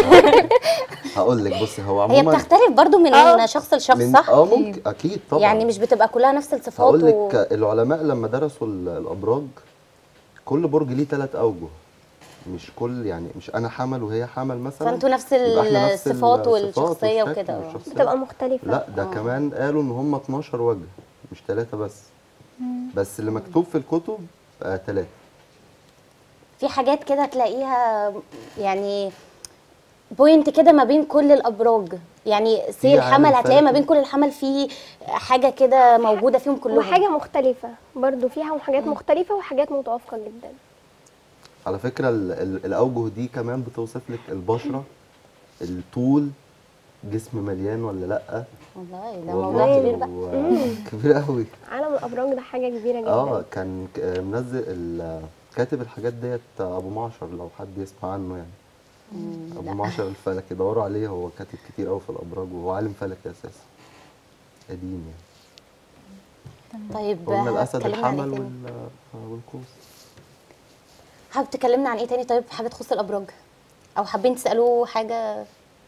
هقول لك بصي هو هي عموما بتختلف برضو من آه. شخص لشخص من صح اه ممكن اكيد طبعا يعني مش بتبقى كلها نفس الصفات هقول و... لك العلماء لما درسوا ال- الابراج كل برج ليه ثلاث اوجه مش كل يعني مش انا حمل وهي حمل مثلا فانتوا نفس يبقى إحنا نفس الصفات والشخصيه والشكل وكده آه. والشخصية. بتبقى مختلفة لا ده آه. كمان قالوا ان هم 12 وجه مش ثلاثه بس بس اللي مكتوب في الكتب ثلاثه في حاجات كده هتلاقيها يعني بوينت كده ما بين كل الابراج يعني سي في الحمل عامل هتلاقي ما فلكي. بين كل الحمل في حاجه كده موجوده فيهم كلهم وحاجة مختلفة برضو فيها حاجات مختلفة وحاجات متوافقة جدا على فكره ال- ال- الاوجه دي كمان بتوصف لك البشره الطول جسم مليان ولا لا والله ده موضوع كبير بقى و- كبير قوي عالم الأبراج ده حاجة كبيرة جدا اه كان ك- آه، منزل ال- كاتب الحاجات ديت ابو معشر لو حد يسمع عنه يعني ابو معشر الفلكي دوروا عليه هو كاتب كتير قوي في الابراج وهو عالم فلكي اساسا قديم يعني طيب قلنا الاسد هتكلمنا عن الحمل ايه تاني وال- والقوس حابب تكلمنا عن ايه تاني طيب حاجه تخص الابراج او حابين تسالوه حاجه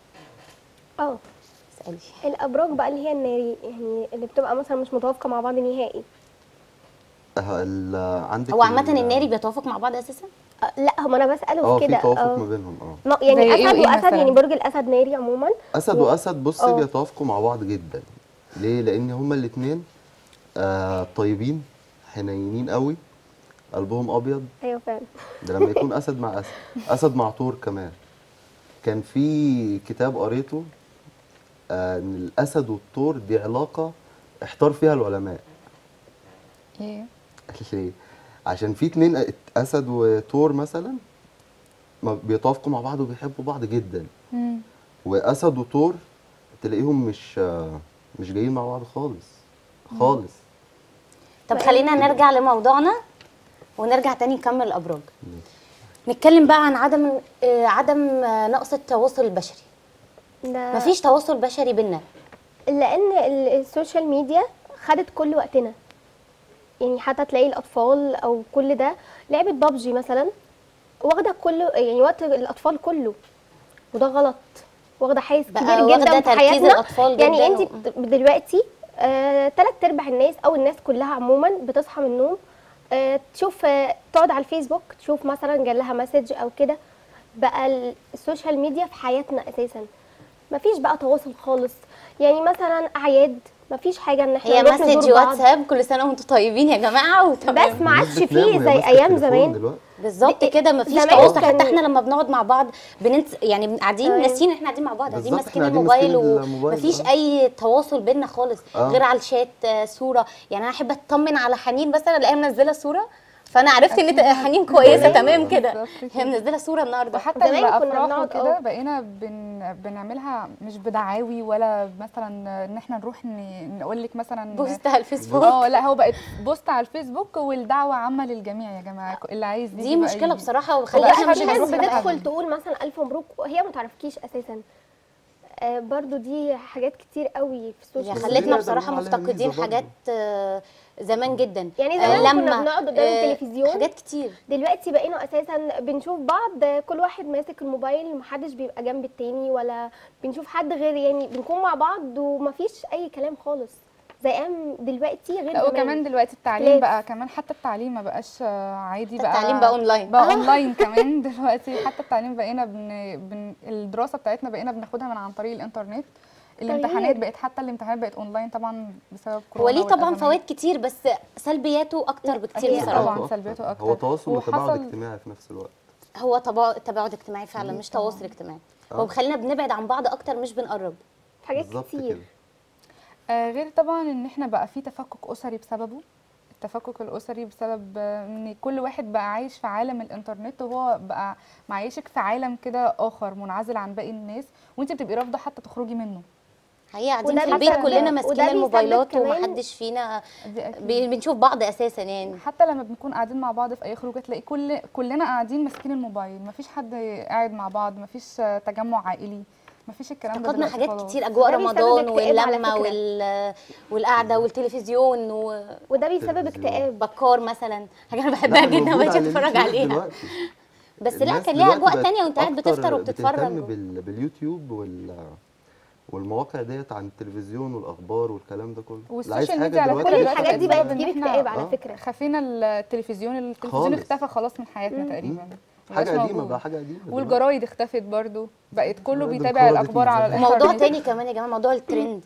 اه اسالي الأبراج بقى اللي هي الناري يعني اللي بتبقى مثلا مش متوافقة مع بعض نهائي آه، ال- عندك هو عامه ال- الناري بيتوافق مع بعض اساسا آه لا هو أنا بسأله اه في في كده توافق آه. ما بينهم اه لا، زي يعني إيه أسد وإيه وأسد مثلاً؟ يعني برج الأسد ناري عموما اسد و- واسد بصي اه. بيتوافقوا مع بعض جدا ليه لان هما الاثنين آه طيبين حنينين قوي قلبهم ابيض أيوه فعلا ده لما يكون اسد مع اسد اسد مع طور كمان كان في كتاب قريته آه ان الاسد والطور دي علاقه احتار فيها العلماء ايه ليه عشان في اتنين اسد وطور مثلا ما بيتوافقوا مع بعض وبيحبوا بعض جدا مم. واسد وطور تلاقيهم مش آه، مش جايين مع بعض خالص خالص طب خلينا نرجع لموضوعنا ونرجع تاني نكمل الابراج نتكلم بقى عن عدم آه، عدم آه، نقص التواصل البشري ده مفيش تواصل بشري بينا لأن ال- السوشيال ميديا خدت كل وقتنا يعني حتى تلاقي الاطفال او كل ده لعبه بابجي مثلا واخده كله يعني وقت الاطفال كله وده غلط واخده حيز بقى كبير واخدة جدا في تركيز حياتنا الأطفال يعني جداً انت دلوقتي آه، تلات ارباع الناس او الناس كلها عموما بتصحى من النوم آه، تشوف آه، تقعد على الفيسبوك تشوف مثلا جالها مسج او كده بقى ال- السوشيال ميديا في حياتنا اساسا مفيش بقى تواصل خالص يعني مثلا اعياد مفيش حاجه ان احنا هي نروح مسج نزور بعض. واتساب كل سنه وانتم طيبين يا جماعه وتمام بس ما عادش الناس بتنام فيه وهي زي ماسكة ايام التليفون زمان دلوقتي. بالظبط كده مفيش زمان تواصل كان- حتى احنا لما بنقعد مع بعض بننس يعني بن- قاعدين أيوة. ناسيين احنا قاعدين مع بعض قاعدين بالظبط، ماسكين إحنا قاعدين الموبايل ماسكين الموبايل، ومفيش آه. اي تواصل بينا خالص آه. غير على الشات آه، صوره يعني انا احب اطمن على حنين مثلا الاقيها منزله صوره فانا عرفت ان حنين كويسه أيوة. تمام كده بالظبط هي منزله صوره النهارده وحتى زمان كنا الافراح بنقعد وكده اه. بقينا بن بنعملها مش بدعاوي ولا مثلا ان احنا نروح ن- نقول لك مثلا بوست على الفيسبوك اه لا هو بقت بوست على الفيسبوك والدعوه عامه للجميع يا جماعه اللي عايز دي يجي بقى مشكله يجي. بصراحه وبقى وخلينا حد في مش ناس بيروح بتدخل بالأهل. تقول مثلا الف مبروك وهي ما تعرفكيش اساسا آه برضو دي حاجات كتير قوي في السوشيال هي بس ميديا خلتنا دي بصراحه عليها ميزة مفتقدين برضه. حاجات آه، زمان جدا يعني آه، زمان كنا بنقعد قدام آه، التلفزيون. حاجات كتير دلوقتي بقينا اساسا بنشوف بعض آه، كل واحد ماسك الموبايل محدش بيبقى جنب التاني ولا بنشوف حد غير يعني بنكون مع بعض ومفيش اي كلام خالص زي ايام دلوقتي غير لا زمان وكمان دلوقتي التعليم اختلاف. بقى كمان حتى التعليم ما بقاش آه، عادي بقى التعليم بقى اونلاين بقى اونلاين كمان دلوقتي حتى التعليم بقينا بن... بن... الدراسه بتاعتنا بقينا بناخدها من عن طريق الانترنت الامتحانات تغيير. بقت حتى الامتحانات بقت اونلاين طبعا بسبب هو كورونا ليه طبعا والأزمات. فوائد كتير بس سلبياته اكتر بكتير أكيد بصراحه طبعاً. سلبياته أكتر. هو تواصل وتباعد وحصل- اجتماعي في نفس الوقت هو تبا- تباعد اجتماعي فعلا مش تواصل اجتماعي هو آه. بيخلينا بنبعد عن بعض اكتر مش بنقرب حاجات بالظبط كتير كده آه غير طبعا ان احنا بقى في تفكك اسري بسببه التفكك الاسري بسبب آه، ان كل واحد بقى عايش في عالم الانترنت وهو بقى معيشك في عالم كده اخر منعزل عن باقي الناس وانت بتبقي رافضه حتى تخرجي منه هي قاعدين وده في البيت بيسبب- كلنا وده ماسكين بيسبب الموبايلات كمان- ومحدش فينا دي أكيد. بي- بنشوف بعض اساسا يعني حتى لما بنكون قاعدين مع بعض في اي خروجه تلاقي كل كلنا قاعدين ماسكين الموبايل مفيش حد قاعد مع بعض مفيش آه، تجمع عائلي مفيش الكلام ده فقدنا دلوقتي حاجات خلاص. كتير اجواء ده بيسبب رمضان اكتئاب على واللمه فكرة. وال والقعده والتلفزيون وبكار وده بيسبب تلفزيون. اكتئاب مثلا حاجه انا بحبها لا، جدا موجود بقيت على اتفرج اليوتيوب عليها دلوقتي. بس لا الناس كان ليها دلوقتي اجواء بقت تانية وانت قاعد أكتر بتفطر وبتتفرج بتهتم و- بال... باليوتيوب وال والمواقع ديت عن التلفزيون والاخبار والكلام ده كله اللي عايز والسوشيال حاجة ميديا على دلوقتي فكره كل دلوقتي الحاجات دي بقت بقت سبب إن تجيب إحنا اكتئاب على آه. فكره خفينا التلفزيون التلفزيون خالص. اختفى خلاص من حياتنا تقريبا مبقاش حاجه قديمه موجود. بقى حاجه قديمه دلوقتي. والجرايد اختفت برضو بقت كله جرايد بيتابع الكورة دي الاخبار على تنزل. الانترنت موضوع تاني كمان يا جماعه موضوع الترند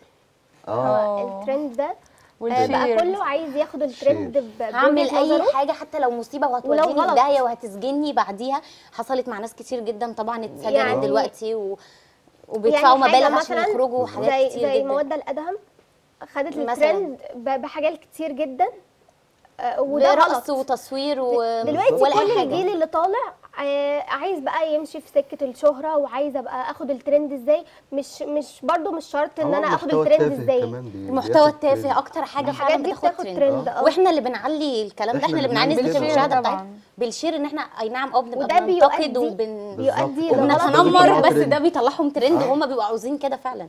اه الترند ده آه، والشير بقى كله عايز ياخد الترند ب- هعمل بوجهة نظره اي حاجه حتى لو مصيبه وهتوديني ولو في غلط. داهيه وهتسجني بعديها حصلت مع ناس كتير جدا طبعا اتسجنت يعني- دلوقتي و... وبيدفعوا يعني حاجة مبالغ عشان مثلاً يخرجوا زي حاجات كتير زي جدا مواد الادهم خدت مثلاً. الترند ب- بحاجات كتير جدا آه، وده برقص غلط وتصوير و... دلوقتي ولا كل اي حاجه الجيل اللي طالع آه، عايز بقى يمشي في سكه الشهره وعايز ابقى اخد الترند ازاي مش مش برضو مش شرط ان هو انا اخد المحتوى الترند التافه ازاي كمان بي- المحتوى بياخد التافه ترند. اكتر حاجه الحاجات فعلا دي بتاخد بتاخد ترند ترند اه واحنا اللي بنعلي الكلام ده إحنا احنا اللي اللي بنعلي بنعمل نسبه كده. المشاهده طبعاً. بتاعتنا بالشير ان احنا اي نعم اه بنبقى وده بننتقد بيؤدي وبن... بيؤدي بالظبط. لغلط وبنتنمر بيطلعوا بس ترند. ده بيطلعهم ترند آه. وهم بيبقوا عاوزين كده فعلا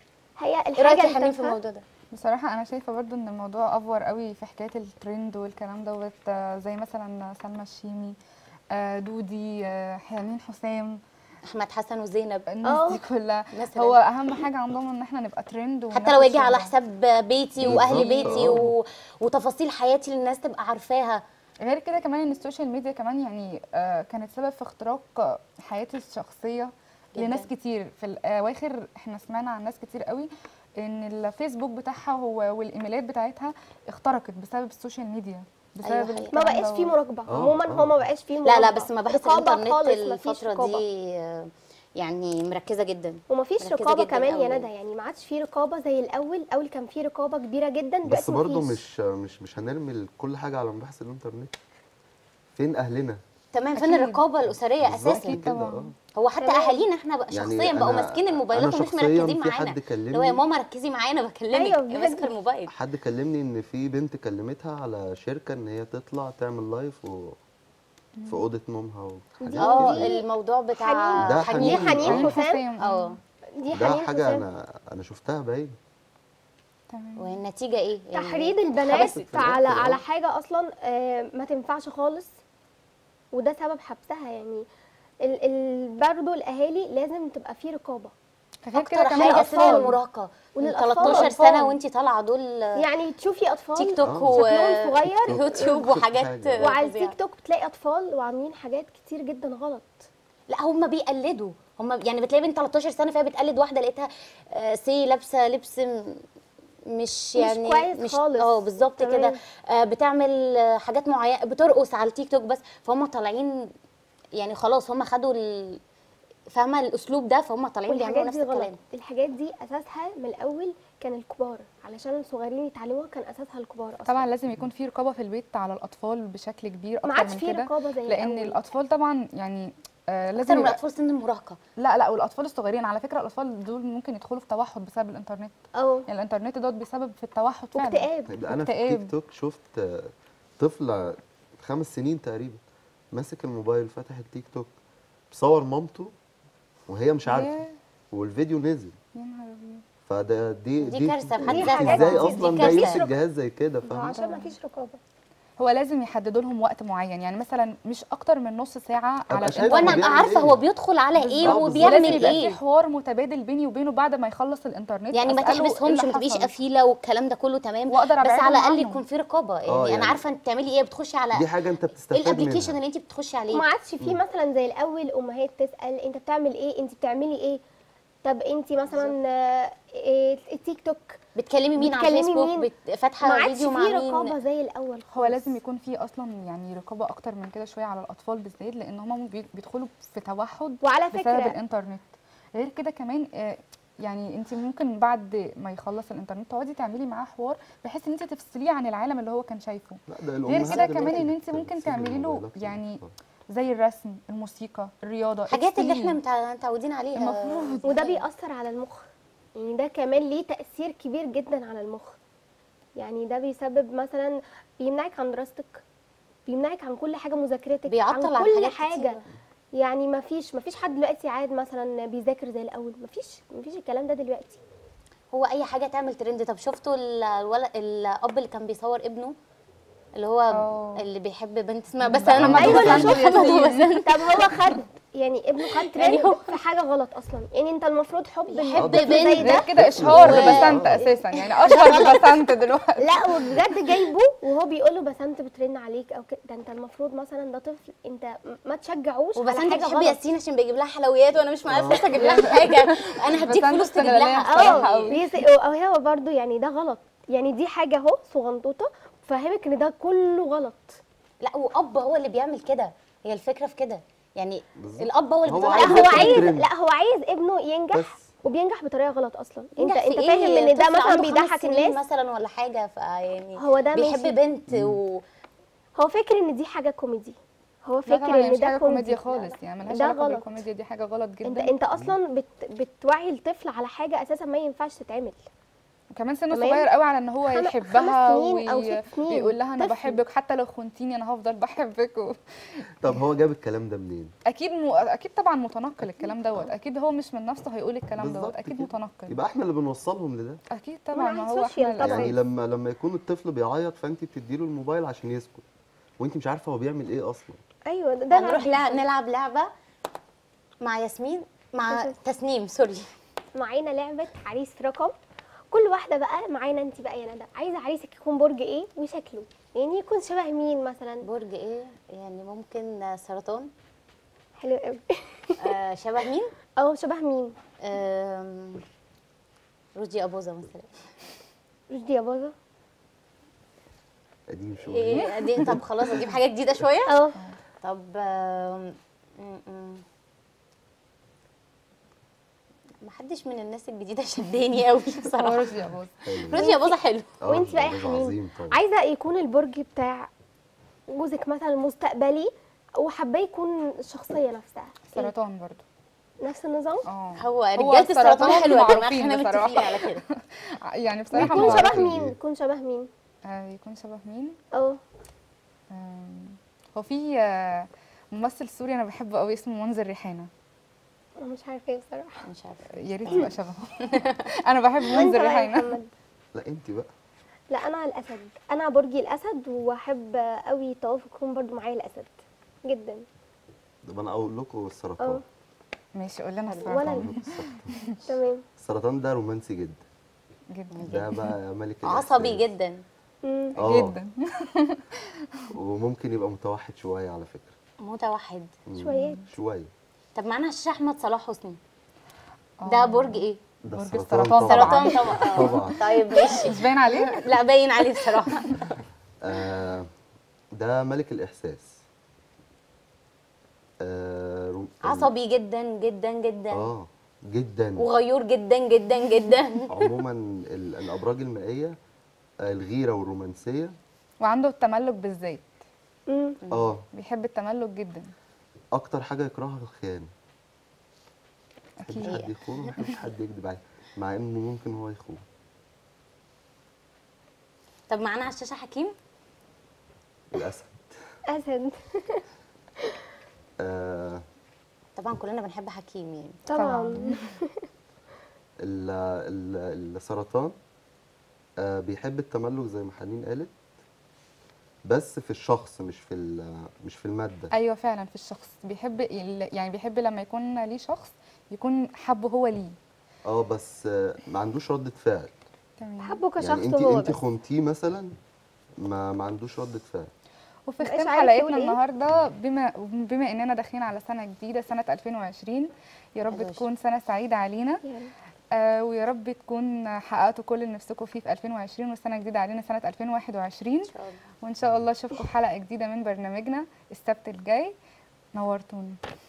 هي ايه رايك الحاجه يا حنين في التافهة الموضوع ده بصراحة أنا شايفة برضو إن الموضوع أفور قوي في حكاية الترند والكلام دوت آه، زي مثلا سلمى الشيمي آه، دودي آه، حنين حسام احمد حسن وزينب الناس دي كلها مثلا هو أهم حاجة عندهم إن احنا نبقى ترند حتى لو وناخد يجي على شهرة. حساب بيتي واهل بالظبط، بيتي آه. و... وتفاصيل حياتي اللي الناس تبقى عارفاها غير كده كمان ان السوشيال ميديا كمان يعني آه، كانت سبب في اختراق آه، حياتي الشخصيه جداً. لناس كتير في الاواخر احنا سمعنا عن ناس كتير قوي ان الفيسبوك بتاعها هو والايميلات بتاعتها اخترقت بسبب السوشيال ميديا بسبب أيوة حقيقي. ما الكلام بقاش فيه دوت. مراقبه آه، عموما آه. هو ما بقاش فيه لا مراقبه لا بس مباحث رقابة الانترنت خالص، مفيش الفتره رقابة. دي آه، يعني مركزه جدا ومفيش مركزة رقابه جداً كمان يا أوي. ندى يعني ما عادش فيه رقابه زي الاول الاول كان فيه رقابه كبيره جدا بس دلوقتي برضه مفيش. مش مش مش هنرمي كل حاجه على مباحث الانترنت فين اهلنا تمام فين أكيد. الرقابه الاسريه بالظبط اساسا كده، طبعاً. آه. هو حتى تمام. اهالينا احنا بقى يعني شخصيا بقوا أنا- ماسكين الموبايلات أنا ومش شخصياً مركزين في معانا حد كلمني اللي هو يا ماما ركزي معايا انا بكلمك أيوة، أيوة ماسكه بجد. الموبايل حد كلمني ان في بنت كلمتها على شركه ان هي تطلع تعمل لايف و... في اوضه نومها وحاجات دي- اه كده. الموضوع بتاع ده دي حنين. حنين آه. حسام حسام اه دي ده حنين حاجه حسام انا انا شفتها باين تمام والنتيجه ايه يعني تحريض البنات اتحبست في على الآخر، على آه. حاجه اصلا آه، ما تنفعش خالص وده سبب حبسها يعني ال ال برضه الاهالي لازم تبقى في رقابه غير كده اكتر كمان حاجه سن الأطفال. المراهقه من وللأطفال 13 سنه والأطفال. وانت طالعه دول يعني تشوفي اطفال تيك توك آه. و شكلهم صغير يوتيوب كل وحاجات حاجة. وعلى فظيعة. التيك توك بتلاقي اطفال وعاملين حاجات كتير جدا غلط لا هم بيقلدوا هم يعني بتلاقي بنت 13 سنه فهي بتقلد واحده لقيتها آه، سي لابسه لبس م- مش يعني كويس خالص. اه بالظبط تمام. كده آه، بتعمل آه، حاجات معينه بترقص على التيك توك بس فهم طالعين يعني خلاص هم خدوا ال- فاهمه الاسلوب ده فهم طالعين بيعملوا والحاجات نفس دي غلط الكلام الحاجات دي اساسها من الاول كان الكبار علشان الصغيرين يتعلموها كان اساسها الكبار اصلا طبعا لازم يكون في رقابه في البيت على الاطفال بشكل كبير ما اكتر عادش من في كده رقابه زي لان الأول. الاطفال طبعا يعني آه اكتر لازم من يبقى الاطفال سن المراهقه لا لا والاطفال الصغيرين على فكره الاطفال دول ممكن يدخلوا في توحد بسبب الانترنت اه يعني الانترنت دوت بسبب في التوحد فعلا واكتئاب طيب انا في واكتئاب. تيك توك شفت آه، طفل خمس سنين تقريبا ماسك الموبايل فاتح التيك توك بصور مامته وهي مش عارفه ياه، والفيديو نزل يا نهار أبيض. فده دي دي كارثة في حد دي ذاتها حاجات ازاي دي- اصلا دي ده كارثة. يمسك جهاز زي كده ما فاهم عشان ما فيش رقابه هو لازم يحددوا لهم وقت معين يعني مثلا مش اكتر من نص ساعه على أبقى شايف وانا هو ابقى بيعمل عارفه إيه. هو بيدخل على ايه بالظبط. وبيعمل ولازم يبقى ايه في حوار متبادل بيني وبينه بعد ما يخلص الانترنت يعني ما أسأله إيه تحبسهمش اللي ما تبقيش حصل. قفيله والكلام ده كله تمام واقدر بس ابعدهم على الاقل عنه. يكون في رقابه يعني, آه، انا يعني عارفه انت بتعملي ايه بتخشي على دي حاجه انت ايه بتستفاد الابلكيشن منها اللي انت بتخشي عليه ما عادش في مثلا زي الاول امهات تسال انت بتعمل ايه انت بتعملي ايه طب انت مثلا آه، إيه التيك توك بتكلمي مين على بتكلمي الفيسبوك مين؟ بت- ما فاتحه عادش فيديو في مع رقابه مين زي الاول هو خالص. لازم يكون في اصلا يعني رقابه اكتر من كده شويه على الاطفال بالذات لان هم بي- بيدخلوا في توحد وعلى بسبب فكره الانترنت غير كده كمان آه، يعني انت ممكن بعد ما يخلص الانترنت تقعدي تعملي معاه حوار بحيث ان انت تفصليه عن العالم اللي هو كان شايفه لا ده غير الأمهات كده دلوقتي كمان ان انت بت- ممكن بتسيب تعملي له الموبايلات يعني آه. زي الرسم الموسيقى الرياضه حاجات اللي احنا السين. متع- متعودين عليها المفروض وده بيأثر على المخ يعني ده كمان ليه تأثير كبير جدا على المخ يعني ده بيسبب مثلا بيمنعك عن دراستك بيمنعك عن كل حاجه مذاكرتك بيعطل عن عن كل حاجات حاجه كتيرة. يعني ما فيش ما فيش حد دلوقتي عاد مثلا بيذاكر زي الاول ما فيش ما فيش الكلام ده دلوقتي هو اي حاجه تعمل ترند طب شفتوا ال- الولد الاب اللي كان بيصور ابنه اللي هو اه. اللي بيحب بنت اسمها بس انا محمد ما وبسنت محمد ياسين. وبسنت طب هو خد يعني ابنه خد يعني ترند هو- في حاجه غلط اصلا يعني انت المفروض حب يحب الطفل بنت. زي ده غير كده اشهار و- ببسنت اساسا يعني اشهر ببسنت دلوقتي لا وبجد جايبه وهو بيقول له بسنت بترن عليك او كده ده انت المفروض مثلا ده طفل انت م- ما تشجعوش على وبسنت حاجه بتحب غلط ياسين عشان بيجيب لها حلويات وانا مش معايا فلوس اجيب لها حاجه انا هديك بسنت فلوس تجيب استغلالية لها بصراحة اه أوي. بيس- او هو برضو يعني ده غلط يعني دي حاجه اهو صغنطوطه فهمك ان ده كله غلط لا واب هو اللي بيعمل كده هي الفكره في كده يعني بالظبط. الاب هو اللي هو بيطلع لا عايز هو يطلع عايز ترند. لا هو عايز ابنه ينجح بس وبينجح بطريقه غلط اصلا انت ينجح في انت إيه؟ فاهم ان ده طفل مثلا عنده خمس بيضحك سنين الناس مثلا ولا حاجه فيعني هو ده بيحب ماشي. بنت و هو فاكر ان دي حاجه كوميدي هو لا فاكر طبعا هي ان مش ده حاجه كوميديا لا، خالص لا. يعني ملهاش ده علاقه غلط بالكوميديا دي حاجه غلط انت جدا انت اصلا بت بتوعي الطفل على حاجه اساسا ما ينفعش تتعمل وكمان سنه تمام؟ صغير قوي على ان هو خم- يحبها خمس سنين أو ست سنين. ويقول لها انا طفل. بحبك حتى لو خنتيني انا هفضل بحبك و... طب هو جاب الكلام ده منين؟ اكيد م... اكيد طبعا متنقل الكلام دوت اكيد هو مش من نفسه هيقول الكلام بالظبط دوت اكيد كده. متنقل يبقى احنا اللي بنوصلهم لده اكيد طبعا ما على هو السوشيال احنا طبعاً. يعني الأساس. لما لما يكون الطفل بيعيط فانت بتديله الموبايل عشان يسكت وانت مش عارفه هو بيعمل ايه اصلا ايوه ده, ده هنروح اللي لع- نلعب لعبه مع ياسمين مع تسنيم سوري معانا لعبه عريس رقم كل واحده بقى معانا انت بقى يا ندى عايزه عريسك يكون برج ايه وشكله يعني يكون شبه مين مثلا برج ايه يعني ممكن آه، سرطان حلو قوي آه شبه مين اه شبه مين آم، رودي ابوظه مثلا رشدي يا بابا قديم شويه ايه دي طب خلاص اجيب حاجه جديده شويه اه طب آم، م- م. ما حدش من الناس الجديده شداني قوي هو بصراحه رشدي أباظة. حلو. رودي ابوظه حلو آه، وانت بقى يا ده حنين عظيم طبعا عايزه يكون البرج بتاع جوزك مثلا المستقبلي وحابه يكون الشخصيه نفسها إيه؟ سرطان برضو نفس النظام اه هو هو رجاله السرطان السرطان حلوه يا جماعه معروفين احنا بصراحة. متفقين على كده يعني بصراحه يكون شبه معروفين. مين يكون شبه مين آه يكون شبه مين اه آم، هو في آه، ممثل سوري انا بحبه قوي اسمه منذر ريحانه أنا مش عارفه ايه بصراحه مش عارفه يا ريت يبقى شبهه انا بحب وانت منذر بقى يا ريحانه محمد لا انت بقى لا انا الاسد انا برجي الاسد واحب قوي التوافق يكون برضو معايا الاسد جدا طب انا اقول لكم السرطان اه ماشي قول لنا ولا السرطان السرطان. تمام السرطان ده رومانسي جدا جدا ده بقى ملك عصبي الإحساس. جدا مم. اه جدا وممكن يبقى متوحد شويه على فكره متوحد مم. شويات. شويه طب معانا الشيخ احمد صلاح حسني آه. ده برج ايه ده برج السرطان السرطان طبعا سرطان طبعا آه. طبعا. طيب ماشي مش باين عليه لا باين عليه بصراحه آه ده ملك الاحساس آه روم- عصبي جدا جدا جدا اه جدا وغيور جدا جدا جدا عموما ال- الابراج المائيه آه، الغيره والرومانسيه وعنده التملك بالذات مم. اه بيحب التملك جدا اكتر حاجه يكرهها الخيانه ما أكيد. يحبش حد يخونه ما يحبش حد يكذب عليه مع انه ممكن هو يخون طب معانا على الشاشه حكيم الاسد اسد آه طبعا كلنا بنحب حكيم يعني طبعا ال- ال- السرطان آه بيحب التملك زي ما حنين قالت بس في الشخص مش في ال- مش في الماده ايوه فعلا في الشخص بيحب ال- يعني بيحب لما يكون ليه شخص يكون حبه هو ليه اه بس آه ما عندوش ردة فعل تمام حبه كشخص يعني انت هو انت بس خنتيه مثلا ما ما عندوش ردة فعل وفي مبقاش ختام عارف حلقتنا يقول إيه. النهارده بما بما اننا داخلين على سنه جديده سنه 2020 يا رب حلو تكون سنه سعيده علينا يعني آه ويا رب تكون حققتوا كل اللي نفسكم فيه في 2020 وسنه جديده علينا سنه 2021 ان شاء الله وان شاء الله اشوفكم في حلقه جديده من برنامجنا السبت الجاي نورتوني